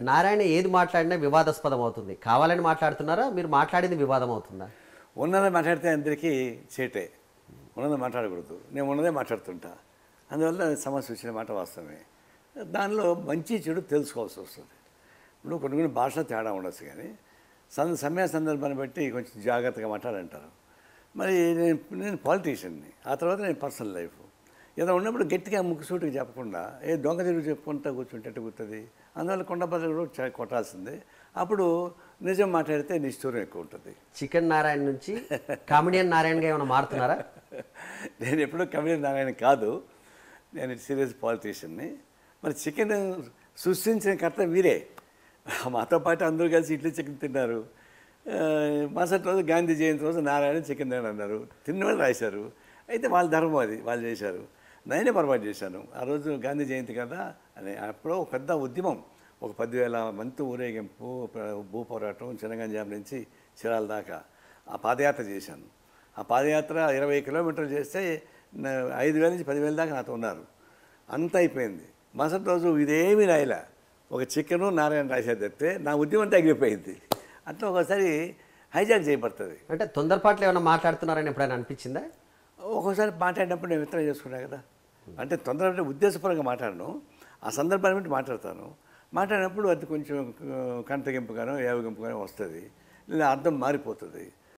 నారాయణ ఏది మాట్లాడినా వివాదాస్పదం అవుతుంది కావాలని మాట్లాడుతున్నారా మీరు మాట్లాడింది వివాదం అవుతుందా ఉన్నది మాట్లాడితే అందరికీ చేటే ఉన్నది మాట్లాడకూడదు నేను ఉన్నదే మాట్లాడుతుంటా అందువల్ల సమస్య వచ్చిన మాట వాస్తవమే దానిలో మంచి చెడు తెలుసుకోవాల్సి వస్తుంది ఇప్పుడు కొన్ని కొన్ని భాష తేడా ఉండొచ్చు కానీ సంద సమయ సందర్భాన్ని బట్టి కొంచెం జాగ్రత్తగా మాట్లాడంటారు మరి నేను నేను పాలిటీషియన్ని ఆ తర్వాత నేను పర్సనల్ లైఫ్ ఏదో ఉన్నప్పుడు గట్టిగా ముక్కుసూటికి చెప్పకుండా ఏ దొంగ తిరుగు చెప్పుకుంటా కూర్చుంటే ఎట్ట కూర్తుంది అందువల్ల కొండ బదులు కూడా చ- కొట్టాల్సిందే అప్పుడు నిజం మాట్లాడితే నిష్ఠూరం ఎక్కువ ఉంటుంది చికెన్ నారాయణ నుంచి కామెడియన్ నారాయణగా ఏమైనా మారుతున్నారా నేను ఎప్పుడూ కమిడియన్ నారాయణ కాదు నేను సీరియస్ పాలిటీషియన్ని మరి చికెన్ సృష్టించిన కర్త వీరే మాతో పాటు అందరూ కలిసి ఇడ్లీ చికెన్ తిన్నారు ఆ, మరుసటి రోజు గాంధీ జయంతి రోజు నారాయణ చికెన్ తినని అన్నారు తిన్నవాళ్ళు రాశారు అయితే వాళ్ళ ధర్మం అది వాళ్ళు చేశారు నేనే పొరపాటు చేశాను ఆ రోజు గాంధీ జయంతి కదా అని అప్పుడు ఒక పెద్ద ఉద్యమం ఒక పదివేల మంది ఊరేగింపు ప్ర- భూ పోరాటం చిన్నగంజాం నుంచి చిరాల దాకా ఆ పాదయాత్ర చేశాను ఆ పాదయాత్ర ఇరవై కిలోమీటర్లు చేస్తే నా- ఐదు వేల నుంచి పదివేల దాకా నాతో ఉన్నారు అంత అయిపోయింది మరుసటి రోజు ఇదేమీ రాయలే ఒక చికెను నారాయణ రాసేది తప్పితే నా ఉద్యమం తగ్గిపోయింది అట్లా ఒకసారి హైజాక్ చేయబడుతుంది అంటే తొందరపాట్లు ఏమైనా మాట్లాడుతున్నారని ఎప్పుడైనా అనిపించిందా ఒక్కోసారి మాట్లాడినప్పుడు నేను విత్తనం చేసుకున్నా కదా అంటే తొందర అంటే ఉద్దేశపరంగా మాట్లాడను ఆ సందర్భాన్ని బట్టి మాట్లాడతాను మాట్లాడినప్పుడు అది కొంచెం కంటగింపుగానో ఏవగింపుగానో వస్తుంది లేదా అర్థం మారిపోతుంది